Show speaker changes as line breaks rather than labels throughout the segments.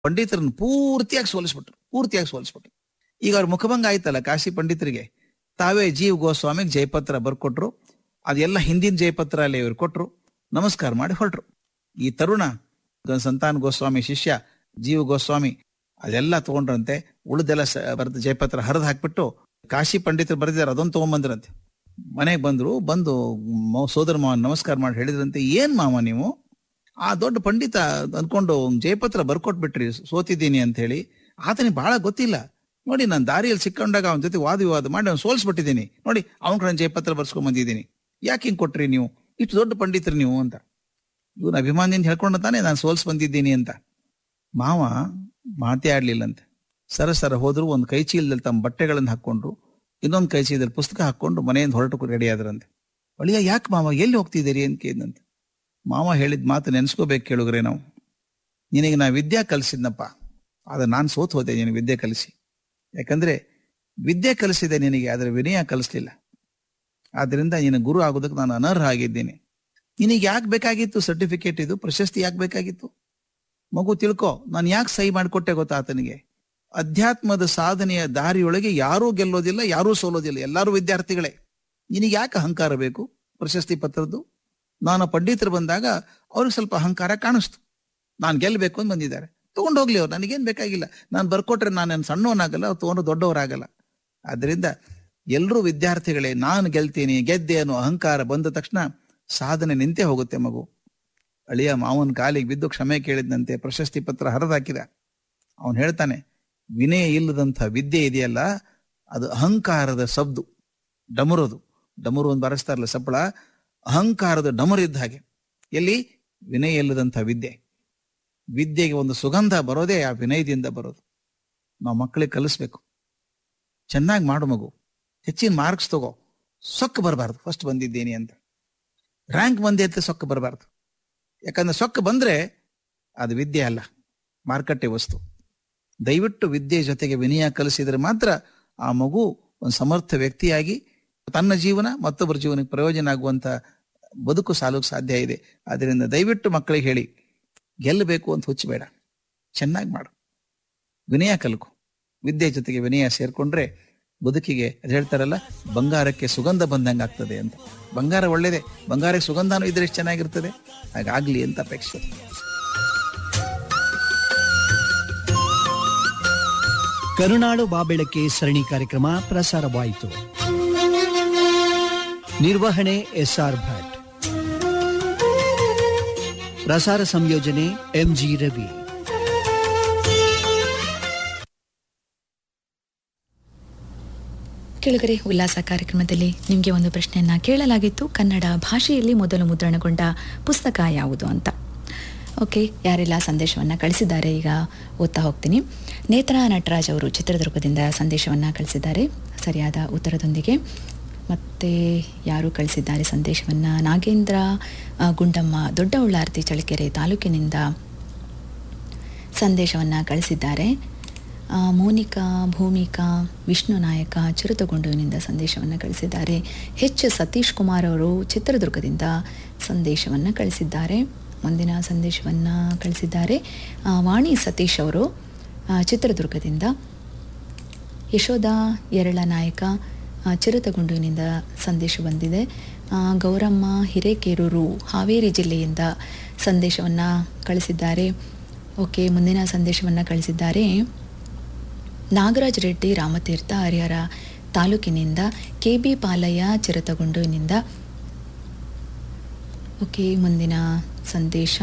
ಪಂಡಿತರನ್ನು ಪೂರ್ತಿಯಾಗಿ ಸೋಲಿಸ್ಬಿಟ್ರು ಪೂರ್ತಿಯಾಗಿ ಸೋಲಿಸ್ಬಿಟ್ರು ಈಗ ಅವ್ರ ಮುಖಭಂಗ ಆಯ್ತಲ್ಲ ಕಾಶಿ ಪಂಡಿತರಿಗೆ ತಾವೇ ಜೀವ್ ಗೋಸ್ವಾಮಿಗೆ ಜಯಪತ್ರ ಬರ್ಕೊಟ್ರು ಅದೆಲ್ಲ ಹಿಂದಿನ ಜಯಪತ್ರ ಅಲ್ಲಿ ಇವ್ರು ಕೊಟ್ರು ನಮಸ್ಕಾರ ಮಾಡಿ ಹೊರಟ್ರು ಈ ತರುಣ ಗ- ಸಂತಾನ ಗೋಸ್ವಾಮಿ ಶಿಷ್ಯ ಜೀವ ಗೋಸ್ವಾಮಿ ಅದೆಲ್ಲ ತಗೊಂಡ್ರಂತೆ ಉಳಿದೆಲ್ಲ ಸ- ಬರ್ದ ಜಯಪತ್ರ ಹರಿದು ಹಾಕ್ಬಿಟ್ಟು ಕಾಶಿ ಪಂಡಿತರು ಬರೆದಿದ್ದಾರೆ ಅದೊಂದು ತಗೊಂಬಂದ್ರಂತೆ ಮನೆಗೆ ಬಂದ್ರು ಬಂದು ಮೌ- ಸೋದರ ಮಾವ ನಮಸ್ಕಾರ ಮಾಡಿ ಹೇಳಿದ್ರಂತೆ ಏನ್ ಮಾವ ನೀವು ಆ ದೊಡ್ಡ ಪಂಡಿತ ಅನ್ಕೊಂಡು ಜಯಪತ್ರ ಬರ್ಕೊಟ್ಬಿಟ್ರಿ ಸೋತಿದ್ದೀನಿ ಅಂತ ಹೇಳಿ ಆತನಿಗೆ ಬಹಳ ಗೊತ್ತಿಲ್ಲ ನೋಡಿ ನಾನು ದಾರಿಯಲ್ಲಿ ಸಿಕ್ಕೊಂಡಾಗ ಅವನ ಜೊತೆ ವಾದ ವಿವಾದ ಮಾಡಿ ಅವ್ನು ಸೋಲ್ಸ್ಬಿಟ್ಟಿದ್ದೀನಿ ನೋಡಿ ಅವನ ಕಡೆ ಜಯಪತ್ರ ಬರ್ಸ್ಕೊಂಡ್ ಬಂದಿದ್ದೀನಿ ಯಾಕೆ ಹಿಂಗ್ ಕೊಟ್ರಿ ನೀವು ಇಷ್ಟು ದೊಡ್ಡ ಪಂಡಿತರು ನೀವು ಅಂತ ಇವನ್ ಅಭಿಮಾನಿಯಿಂದ ಹೇಳ್ಕೊಂಡು ತಾನೆ ನಾನು ಸೋಲ್ಸ್ ಬಂದಿದ್ದೀನಿ ಅಂತ ಮಾವ ಮಾತೇ ಆಡ್ಲಿಲ್ಲಂತೆ ಸರ ಸರ ಹೋದ್ರು ಒಂದು ಕೈ ಚೀಲದಲ್ಲಿ ತಮ್ಮ ಬಟ್ಟೆಗಳನ್ನು ಹಾಕೊಂಡ್ರು ಇನ್ನೊಂದು ಕೈ ಚೀಲದಲ್ಲಿ ಪುಸ್ತಕ ಹಾಕೊಂಡು ಮನೆಯಿಂದ ಹೊರಟು ರೆಡಿ ಆದ್ರಂತೆ ಒಳಿಯ ಯಾಕೆ ಮಾವ ಎಲ್ಲಿ ಹೋಗ್ತಿದ್ದೀರಿ ಅಂತ ಕೇಳಿದಂತೆ ಮಾವ ಹೇಳಿದ ಮಾತು ನೆನ್ಸ್ಕೋಬೇಕು ಕೇಳುಗ್ರೆ ನಾವು ನಿನಗೆ ನಾ ವಿದ್ಯಾ ಕಲಿಸಿದ್ನಪ್ಪ ಆದ್ರೆ ನಾನು ಸೋತ್ ಹೋದೆ ನಿನಗೆ ವಿದ್ಯೆ ಕಲಿಸಿ ಯಾಕಂದ್ರೆ ವಿದ್ಯೆ ಕಲಿಸಿದೆ ನಿನಗೆ ಆದ್ರೆ ವಿನಯ ಕಲಿಸ್ಲಿಲ್ಲ ಆದ್ರಿಂದ ನಿನ್ನ ಗುರು ಆಗೋದಕ್ಕೆ ನಾನು ಅನರ್ಹ ಆಗಿದ್ದೀನಿ ನಿನಗೆ ಯಾಕೆ ಬೇಕಾಗಿತ್ತು ಸರ್ಟಿಫಿಕೇಟ್ ಇದು ಪ್ರಶಸ್ತಿ ಯಾಕೆ ಬೇಕಾಗಿತ್ತು ಮಗು ತಿಳ್ಕೊ ನಾನು ಯಾಕೆ ಸಹಿ ಮಾಡಿಕೊಟ್ಟೆ ಗೊತ್ತಾ ಆತನಿಗೆ ಅಧ್ಯಾತ್ಮದ ಸಾಧನೆಯ ದಾರಿಯೊಳಗೆ ಯಾರೂ ಗೆಲ್ಲೋದಿಲ್ಲ ಯಾರೂ ಸೋಲೋದಿಲ್ಲ ಎಲ್ಲರೂ ವಿದ್ಯಾರ್ಥಿಗಳೇ ನಿನಗೆ ಯಾಕೆ ಅಹಂಕಾರ ಬೇಕು ಪ್ರಶಸ್ತಿ ಪತ್ರದ್ದು ನಾನು ಪಂಡಿತರು ಬಂದಾಗ ಅವ್ರಿಗೆ ಸ್ವಲ್ಪ ಅಹಂಕಾರ ಕಾಣಿಸ್ತು ನಾನು ಗೆಲ್ಲಬೇಕು ಅಂತ ಬಂದಿದ್ದಾರೆ ತಗೊಂಡು ಹೋಗ್ಲಿ ಅವ್ರು ನನಗೇನ್ ಬೇಕಾಗಿಲ್ಲ ನಾನು ಬರ್ಕೊಟ್ರೆ ನಾನು ಸಣ್ಣವನಾಗಲ್ಲ ಅವ್ರು ತಗೊಂಡು ದೊಡ್ಡವರಾಗಲ್ಲ ಆದ್ರಿಂದ ಎಲ್ಲರೂ ವಿದ್ಯಾರ್ಥಿಗಳೇ ನಾನು ಗೆಲ್ತೀನಿ ಗೆದ್ದೆ ಅನ್ನೋ ಅಹಂಕಾರ ಬಂದ ತಕ್ಷಣ ಸಾಧನೆ ನಿಂತೇ ಹೋಗುತ್ತೆ ಮಗು ಅಳಿಯ ಮಾವನ ಕಾಲಿಗೆ ಬಿದ್ದು ಕ್ಷಮೆ ಕೇಳಿದಂತೆ ಪ್ರಶಸ್ತಿ ಪತ್ರ ಹರಿದಾಕಿದ ಅವನು ಹೇಳ್ತಾನೆ ವಿನಯ ಇಲ್ಲದಂಥ ವಿದ್ಯೆ ಇದೆಯಲ್ಲ ಅದು ಅಹಂಕಾರದ ಸಬ್ದು ಡಮರೋದು ಡಮರು ಒಂದು ಬರೆಸ್ತಾರಲ್ಲ ಸಪ್ಪಳ ಅಹಂಕಾರದ ಡಮರು ಇದ್ದ ಹಾಗೆ ಎಲ್ಲಿ ವಿನಯ ಇಲ್ಲದಂಥ ವಿದ್ಯೆ ವಿದ್ಯೆಗೆ ಒಂದು ಸುಗಂಧ ಬರೋದೇ ಆ ವಿನಯದಿಂದ ಬರೋದು ನಾವು ಮಕ್ಕಳಿಗೆ ಕಲಿಸ್ಬೇಕು ಚೆನ್ನಾಗಿ ಮಾಡು ಮಗು ಹೆಚ್ಚಿನ ಮಾರ್ಕ್ಸ್ ತಗೋ ಸೊಕ್ಕ ಬರಬಾರ್ದು ಫಸ್ಟ್ ಬಂದಿದ್ದೀನಿ ಅಂತ ರ್ಯಾಂಕ್ ಬಂದೆ ಅಂತ ಸೊಕ್ಕ ಬರಬಾರ್ದು ಯಾಕಂದ್ರೆ ಸೊಕ್ಕ ಬಂದ್ರೆ ಅದು ವಿದ್ಯೆ ಅಲ್ಲ ಮಾರುಕಟ್ಟೆ ವಸ್ತು ದಯವಿಟ್ಟು ವಿದ್ಯೆ ಜೊತೆಗೆ ವಿನಯ ಕಲಿಸಿದ್ರೆ ಮಾತ್ರ ಆ ಮಗು ಒಂದು ಸಮರ್ಥ ವ್ಯಕ್ತಿಯಾಗಿ ತನ್ನ ಜೀವನ ಮತ್ತೊಬ್ಬರ ಜೀವನಕ್ಕೆ ಪ್ರಯೋಜನ ಆಗುವಂತ ಬದುಕು ಸಾಲೋಕ್ ಸಾಧ್ಯ ಇದೆ ಅದರಿಂದ ದಯವಿಟ್ಟು ಮಕ್ಕಳಿಗೆ ಹೇಳಿ ಗೆಲ್ಲಬೇಕು ಅಂತ ಹುಚ್ಚಬೇಡ ಚೆನ್ನಾಗಿ ಮಾಡು ವಿನಯ ಕಲ್ಕು ವಿದ್ಯೆ ಜೊತೆಗೆ ವಿನಯ ಸೇರ್ಕೊಂಡ್ರೆ ಬದುಕಿಗೆ ಅದ್ ಹೇಳ್ತಾರಲ್ಲ ಬಂಗಾರಕ್ಕೆ ಸುಗಂಧ ಬಂದಂಗೆ ಆಗ್ತದೆ ಅಂತ ಬಂಗಾರ ಒಳ್ಳೇದೆ ಬಂಗಾರಕ್ಕೆ ಸುಗಂಧನೂ ಇದ್ರೆ ಎಷ್ಟು ಚೆನ್ನಾಗಿರ್ತದೆ ಹಾಗಾಗ್ಲಿ ಅಂತ ಅಪೇಕ್ಷೆ
ಕರುನಾಡು ಬಾಬೆಳಕೆ ಸರಣಿ ಕಾರ್ಯಕ್ರಮ ಪ್ರಸಾರವಾಯಿತು ನಿರ್ವಹಣೆ ಎಸ್ಆರ್ ಭಟ್ ಪ್ರಸಾರ ಸಂಯೋಜನೆ ಎಂಜಿ ರವಿ
ಕೆಳಗರೆ ಉಲ್ಲಾಸ ಕಾರ್ಯಕ್ರಮದಲ್ಲಿ ನಿಮಗೆ ಒಂದು ಪ್ರಶ್ನೆಯನ್ನ ಕೇಳಲಾಗಿತ್ತು ಕನ್ನಡ ಭಾಷೆಯಲ್ಲಿ ಮೊದಲು ಮುದ್ರಣಗೊಂಡ ಪುಸ್ತಕ ಯಾವುದು ಅಂತ ಓಕೆ ಯಾರೆಲ್ಲ ಸಂದೇಶವನ್ನು ಕಳಿಸಿದ್ದಾರೆ ಈಗ ಓದ್ತಾ ಹೋಗ್ತೀನಿ ನೇತ್ರಾ ನಟರಾಜ್ ಅವರು ಚಿತ್ರದುರ್ಗದಿಂದ ಸಂದೇಶವನ್ನು ಕಳಿಸಿದ್ದಾರೆ ಸರಿಯಾದ ಉತ್ತರದೊಂದಿಗೆ ಮತ್ತು ಯಾರು ಕಳಿಸಿದ್ದಾರೆ ಸಂದೇಶವನ್ನು ನಾಗೇಂದ್ರ ಆ, ಗುಂಡಮ್ಮ ದೊಡ್ಡ ಉಳ್ಳಾರ್ತಿ ಚಳ್ಳಕೆರೆ ತಾಲೂಕಿನಿಂದ ಸಂದೇಶವನ್ನು ಕಳಿಸಿದ್ದಾರೆ ಆ, ಮೋನಿಕಾ ಭೂಮಿಕಾ ವಿಷ್ಣು ನಾಯಕ ಚಿರುತಗೊಂಡುವಿನಿಂದ ಸಂದೇಶವನ್ನು ಕಳಿಸಿದ್ದಾರೆ ಎಚ್ ಸತೀಶ್ ಕುಮಾರ್ ಅವರು ಚಿತ್ರದುರ್ಗದಿಂದ ಸಂದೇಶವನ್ನು ಕಳಿಸಿದ್ದಾರೆ ಮುಂದಿನ ಸಂದೇಶವನ್ನು ಕಳಿಸಿದ್ದಾರೆ ಆ, ವಾಣಿ ಸತೀಶ್ ಅವರು ಆ, ಚಿತ್ರದುರ್ಗದಿಂದ ಯಶೋಧ ಎರಳ ನಾಯಕ ಆ, ಚಿರತಗುಂಡುವಿನಿಂದ ಸಂದೇಶ ಬಂದಿದೆ ಆ, ಗೌರಮ್ಮ ಹಿರೇಕೆರೂರು ಹಾವೇರಿ ಜಿಲ್ಲೆಯಿಂದ ಸಂದೇಶವನ್ನು ಕಳಿಸಿದ್ದಾರೆ ಓಕೆ ಮುಂದಿನ ಸಂದೇಶವನ್ನು ಕಳಿಸಿದ್ದಾರೆ ನಾಗರಾಜ್ ರೆಡ್ಡಿ ರಾಮತೀರ್ಥ ಹರಿಹರ ತಾಲೂಕಿನಿಂದ ಕೆ ಬಿ ಪಾಲಯ್ಯ ಚಿರತಗುಂಡುವಿನಿಂದ ಓಕೆ ಮುಂದಿನ ಸಂದೇಶ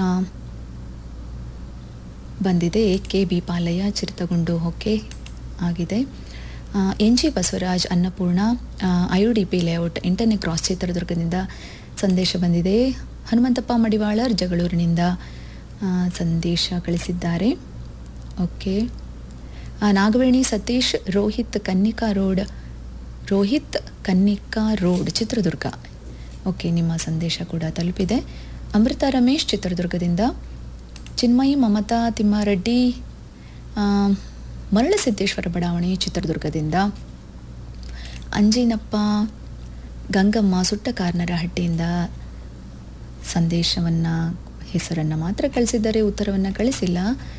ಬಂದಿದೆ K B Palayya Chirathagundu okay ಆಗಿದೆ N G Basavaraj Annapoorna I U D P layout ಎಂಟನೇ ಕ್ರಾಸ್ ಚಿತ್ರದುರ್ಗದಿಂದ ಸಂದೇಶ ಬಂದಿದೆ ಹನುಮಂತಪ್ಪ ಮಡಿವಾಳರ್ ಜಗಳೂರಿನಿಂದ ಆ, ಸಂದೇಶ ಕಳಿಸಿದ್ದಾರೆ ಓಕೆ ಆ, Nagaveni Satish Rohit Kannika road Rohit Kannika road Chitradurga okay ನಿಮ್ಮ ಸಂದೇಶ ಕೂಡ ತಲುಪಿದೆ ಅಮೃತ ರಮೇಶ್ ಚಿತ್ರದುರ್ಗದಿಂದ ಚಿನ್ಮಯಿ ಮಮತಾ ತಿಮ್ಮಾರೆಡ್ಡಿ ಆ, ಮರಳಸಿದ್ದೇಶ್ವರ ಬಡಾವಣೆ ಚಿತ್ರದುರ್ಗದಿಂದ ಅಂಜಿನಪ್ಪ ಗಂಗಮ್ಮ ಸುಟ್ಟಕಾರ್ನರ ಹಟ್ಟಿಯಿಂದ ಸಂದೇಶವನ್ನು ಹೆಸರನ್ನು ಮಾತ್ರ ಕಳಿಸಿದ್ದಾರೆ ಉತ್ತರವನ್ನು ಕಳಿಸಿಲ್ಲ